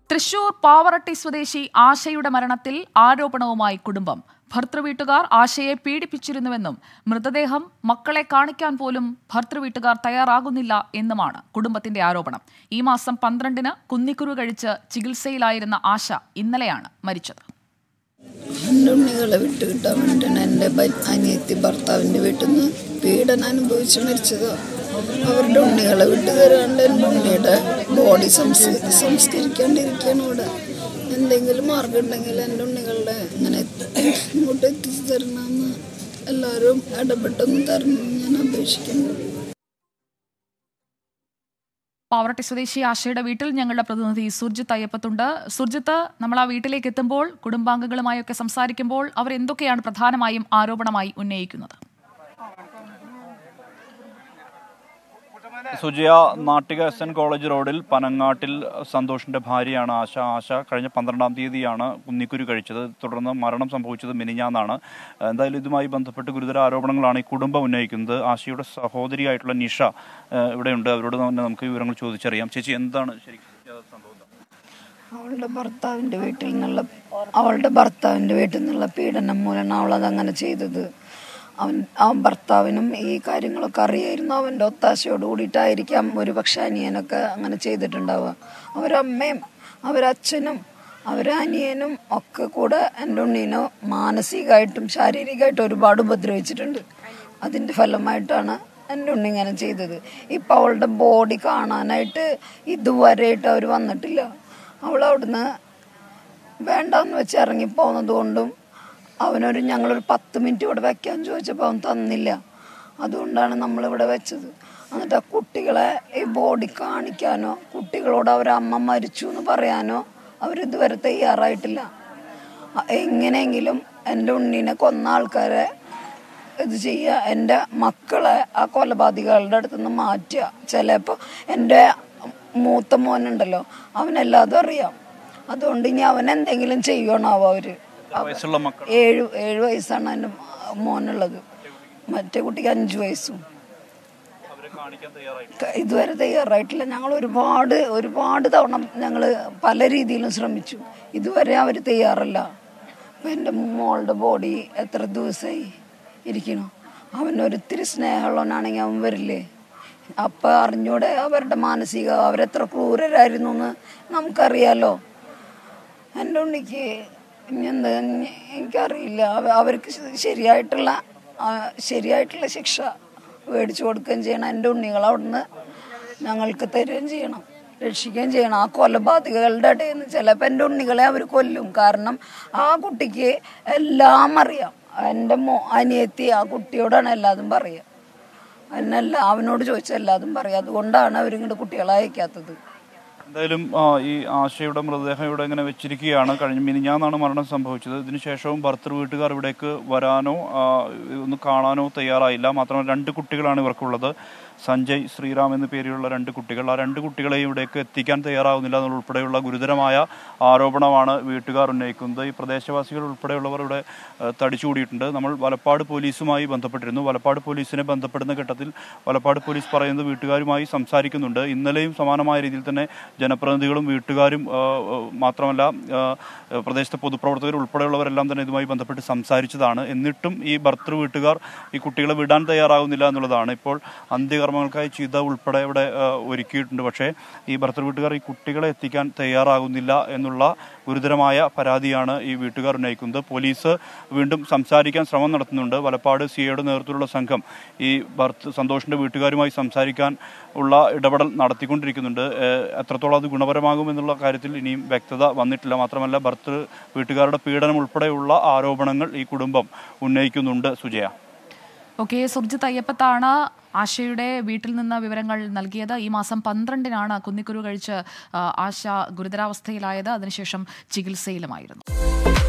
തൃശൂർ പാവറട്ടി സ്വദേശി ആശയുടെ മരണത്തിൽ ആരോപണവുമായി കുടുംബം ഭർത്തൃവീട്ടുകാർ ആശയെ പീഡിപ്പിച്ചിരുന്നുവെന്നും മൃതദേഹം മക്കളെ കാണിക്കാൻ പോലും ഭർത്തൃവീട്ടുകാർ തയ്യാറാകുന്നില്ല എന്നുമാണ് കുടുംബത്തിന്റെ ആരോപണം ഈ മാസം പന്ത്രണ്ടിന് കുന്നിക്കുരു കഴിച്ച് ചികിത്സയിലായിരുന്ന ആശ ഇന്നലെയാണ് മരിച്ചത് എൻ്റെ ഉണ്ണികളെ വിട്ട് കിട്ടാൻ വേണ്ടിയാണ് എൻ്റെ ഭ- അനിയത്തി ഭർത്താവിൻ്റെ വീട്ടിൽ നിന്ന് പീഡനം അനുഭവിച്ച് മരിച്ചത് അവരുടെ ഉണ്ണികളെ വിട്ട് തരാണ്ട് എൻ്റെ ഉണ്ണിയുടെ ബോഡി സംസ് സംസ്കരിക്കാണ്ടിരിക്കുകയാണ് ഇവിടെ എന്തെങ്കിലും മാർഗം ഉണ്ടെങ്കിൽ എൻ്റെ ഉണ്ണികളുടെ ഇങ്ങനെ ഇങ്ങോട്ട് എത്തിച്ചു തരണമെന്ന് എല്ലാവരും ഇടപെട്ടൊന്ന് തരണമെന്ന് ഞാൻ അപേക്ഷിക്കുന്നു പാവറട്ടി സ്വദേശി ആശയുടെ വീട്ടിൽ ഞങ്ങളുടെ പ്രതിനിധി സുർജിത്ത് അയ്യപ്പത്തുണ്ട് സുർജിത്ത് നമ്മൾ ആ വീട്ടിലേക്ക് എത്തുമ്പോൾ കുടുംബാംഗങ്ങളുമായൊക്കെ സംസാരിക്കുമ്പോൾ അവർ എന്തൊക്കെയാണ് പ്രധാനമായും ആരോപണമായി ഉന്നയിക്കുന്നത് Sujaya Nattika S N college റോഡിൽ പനങ്ങാട്ടിൽ സന്തോഷിന്റെ ഭാര്യയാണ് ആശ ആശ കഴിഞ്ഞ പന്ത്രണ്ടാം തീയതിയാണ് കുന്നിക്കുരു കഴിച്ചത് തുടർന്ന് മരണം സംഭവിച്ചത് മിനിഞ്ഞാന്നാണ് എന്തായാലും ഇതുമായി ബന്ധപ്പെട്ട് ഗുരുതര ആരോപണങ്ങളാണ് ഈ കുടുംബം ഉന്നയിക്കുന്നത് ആശയുടെ സഹോദരിയായിട്ടുള്ള നിഷ ഏഹ്, ഇവിടെയുണ്ട് അവരോട് തന്നെ നമുക്ക് വിവരങ്ങൾ ചോദിച്ചറിയാം ചേച്ചി എന്താണ് ശരിക്കും സംഭവം അവളുടെ ഭർത്താവിൻ്റെ വീട്ടിൽ നിന്നുള്ള അവളുടെ ഭർത്താവിൻ്റെ വീട്ടിൽ നിന്നുള്ള പീഡനം മൂലമാണ് അവൾ അതങ്ങനെ ചെയ്തത് അവൻ ആ ഭർത്താവിനും ഈ കാര്യങ്ങളൊക്കെ അറിയായിരുന്നു അവൻ്റെ ഒത്താശയോട് കൂടിയിട്ടായിരിക്കാം ഒരു പക്ഷെ അനിയനൊക്കെ അങ്ങനെ ചെയ്തിട്ടുണ്ടാവുക അവരമ്മയും അവരച്ഛനും അവരനിയനും ഒക്കെ കൂടെ എൻ്റെ ഉണ്ണീനെ മാനസികമായിട്ടും ശാരീരികമായിട്ടും ഒരുപാട് ഉപദ്രവിച്ചിട്ടുണ്ട് അതിൻ്റെ ഫലമായിട്ടാണ് എൻ്റെ ഉണ്ണി ഇങ്ങനെ ചെയ്തത് ഇപ്പം അവളുടെ ബോഡി കാണാനായിട്ട് ഇതുവരെയായിട്ട് അവർ വന്നിട്ടില്ല അവൾ അവിടുന്ന് വേണ്ടാന്ന് വെച്ച് ഇറങ്ങിപ്പോകുന്നത് കൊണ്ടും അവനൊരു ഞങ്ങളൊരു പത്ത് മിനിറ്റ് ഇവിടെ വെക്കാൻ ചോദിച്ചപ്പോൾ അവൻ തന്നില്ല അതുകൊണ്ടാണ് നമ്മളിവിടെ വെച്ചത് എന്നിട്ട് ആ കുട്ടികളെ ഈ ബോഡി കാണിക്കാനോ കുട്ടികളോട് അവരെ അമ്മ മരിച്ചു എന്ന് പറയാനോ അവരിതുവരെ തയ്യാറായിട്ടില്ല അ- എങ്ങനെയെങ്കിലും എൻ്റെ ഉണ്ണീനെ കൊന്ന ആൾക്കാരെ ഇത് ചെയ്യുക എൻ്റെ മക്കളെ ആ കൊലപാതകളുടെ അടുത്ത് നിന്ന് മാറ്റുക ചിലപ്പോൾ എൻ്റെ മൂത്ത മോനുണ്ടല്ലോ അവനെല്ലാതും അറിയാം അതുകൊണ്ട് ഇനി അവൻ എന്തെങ്കിലും ചെയ്യണാവോ അവര് എത്ര വയസ്സുള്ള മക്കൾ ഏഴ് ഏഴ് വയസ്സാണ് എൻ്റെ മോനുള്ളത് മറ്റേ കുട്ടിക്ക് അഞ്ച് വയസ്സും അവരെ കാണിക്കാൻ തയ്യാറായി ക- ഇതുവരെ തയ്യാറായിട്ടില്ല ഞങ്ങൾ ഒരുപാട് ഒരുപാട് തവണ ഞങ്ങൾ പല രീതിയിലും ശ്രമിച്ചു ഇതുവരെ അവർ തയ്യാറല്ല അപ്പം എൻ്റെ മോളുടെ ബോഡി എത്ര ദിവസമായി ഇരിക്കണു അവനൊരിത്തിരി സ്നേഹമുള്ളവനാണെങ്കിൽ അവൻ വരില്ലേ അപ്പം അറിഞ്ഞൂടെ അവരുടെ മാനസിക അവരെത്ര ക്രൂരരായിരുന്നു എന്ന് നമുക്കറിയാലോ എൻ്റെ ഉണ്ണിക്ക് ഇനി എന്താ ഇനി എനിക്കറിയില്ല അവ- അവർക്ക് ശരിയായിട്ടുള്ള ആ, ശരിയായിട്ടുള്ള ശിക്ഷ മേടിച്ചു കൊടുക്കുകയും ചെയ്യണം എൻ്റെ ഉണ്ണികൾ അവിടുന്ന് ഞങ്ങൾക്ക് തരുകയും ചെയ്യണം രക്ഷിക്കുകയും ചെയ്യണം ആ കൊലപാതകളുടെ ഇടയിൽ നിന്ന് ചിലപ്പോൾ എൻ്റെ ഉണ്ണികളെ അവർ കൊല്ലും കാരണം ആ കുട്ടിക്ക് എല്ലാം അറിയാം എൻ്റെ മോ അനിയത്തി ആ കുട്ടിയോടാണ് എല്ലാതും പറയുക അതിനല്ല അവനോട് ചോദിച്ചാൽ എല്ലാതും പറയാം അതുകൊണ്ടാണ് അവരിങ്ങോട്ട് കുട്ടികളെ അയക്കാത്തത് എന്തായാലും ആ, ഈ ആശയുടെ മൃതദേഹം ഇവിടെ ഇങ്ങനെ വെച്ചിരിക്കുകയാണ് കഴിഞ്ഞ മിനിഞ്ഞാന്നാണ് മരണം സംഭവിച്ചത് ഇതിനുശേഷവും ഭർത്തൃ വീട്ടുകാർ ഇവിടേക്ക് വരാനോ ആ, ഒന്ന് കാണാനോ തയ്യാറായില്ല മാത്രമല്ല രണ്ട് കുട്ടികളാണ് ഇവർക്കുള്ളത് സഞ്ജയ് ശ്രീറാം എന്ന പേരിലുള്ള രണ്ട് കുട്ടികൾ ആ രണ്ട് കുട്ടികളെയും ഇവിടേക്ക് എത്തിക്കാൻ തയ്യാറാവുന്നില്ല എന്നുൾപ്പെടെയുള്ള ഗുരുതരമായ ആരോപണമാണ് വീട്ടുകാർ ഉന്നയിക്കുന്നത് ഈ പ്രദേശവാസികൾ ഉൾപ്പെടെയുള്ളവർ ഇവിടെ ആ, തടിച്ചുകൂടിയിട്ടുണ്ട് നമ്മൾ വലപ്പാട് പോലീസുമായി ബന്ധപ്പെട്ടിരുന്നു വലപ്പാട് പോലീസിനെ ബന്ധപ്പെടുന്ന ഘട്ടത്തിൽ വലപ്പാട് പോലീസ് പറയുന്നത് വീട്ടുകാരുമായി സംസാരിക്കുന്നുണ്ട് ഇന്നലെയും സമാനമായ രീതിയിൽ തന്നെ ജനപ്രതിനിധികളും വീട്ടുകാരും ആ, ആ, മാത്രമല്ല ആ, പ്രദേശത്തെ പൊതുപ്രവർത്തകർ ഉൾപ്പെടെയുള്ളവരെല്ലാം തന്നെ ഇതുമായി ബന്ധപ്പെട്ട് സംസാരിച്ചതാണ് എന്നിട്ടും ഈ ഭർത്തൃ വീട്ടുകാർ ഈ കുട്ടികളെ വിടാൻ തയ്യാറാകുന്നില്ല എന്നുള്ളതാണ് ഇപ്പോൾ അന്ത്യകർമ്മങ്ങൾക്കായി ചിത ഉൾപ്പെടെ ഇവിടെ ആ, ഒരുക്കിയിട്ടുണ്ട് പക്ഷേ ഈ ഭർത്തൃ വീട്ടുകാർ ഈ കുട്ടികളെ എത്തിക്കാൻ തയ്യാറാകുന്നില്ല എന്നുള്ള ഗുരുതരമായ പരാതിയാണ് ഈ വീട്ടുകാർ ഉന്നയിക്കുന്നത് പോലീസ് വീണ്ടും സംസാരിക്കാൻ ശ്രമം നടത്തുന്നുണ്ട് വലപ്പാട് സി എയുടെ നേതൃത്വത്തിലുള്ള സംഘം ഈ ഭർത്ത് സന്തോഷിന്റെ വീട്ടുകാരുമായി സംസാരിക്കാൻ ഉള്ള ഇടപെടൽ നടത്തിക്കൊണ്ടിരിക്കുന്നുണ്ട് ഏഹ് എത്രത്തോളം അത് ഗുണപരമാകും എന്നുള്ള കാര്യത്തിൽ ഇനിയും വ്യക്തത വന്നിട്ടില്ല മാത്രമല്ല ഭർത്തൃ വീട്ടുകാരുടെ പീഡനം ഉൾപ്പെടെയുള്ള ആരോപണങ്ങൾ ഈ കുടുംബം ഉന്നയിക്കുന്നുണ്ട് സുജയ ഓക്കെ സുർജിത്ത് അയ്യപ്പത്താണ് ആശയുടെ വീട്ടിൽ നിന്ന് വിവരങ്ങൾ നൽകിയത് ഈ മാസം പന്ത്രണ്ടിനാണ് കുന്നിക്കുരു കഴിച്ച് ആ, ആശ ഗുരുതരാവസ്ഥയിലായത് അതിനുശേഷം ചികിത്സയിലുമായിരുന്നു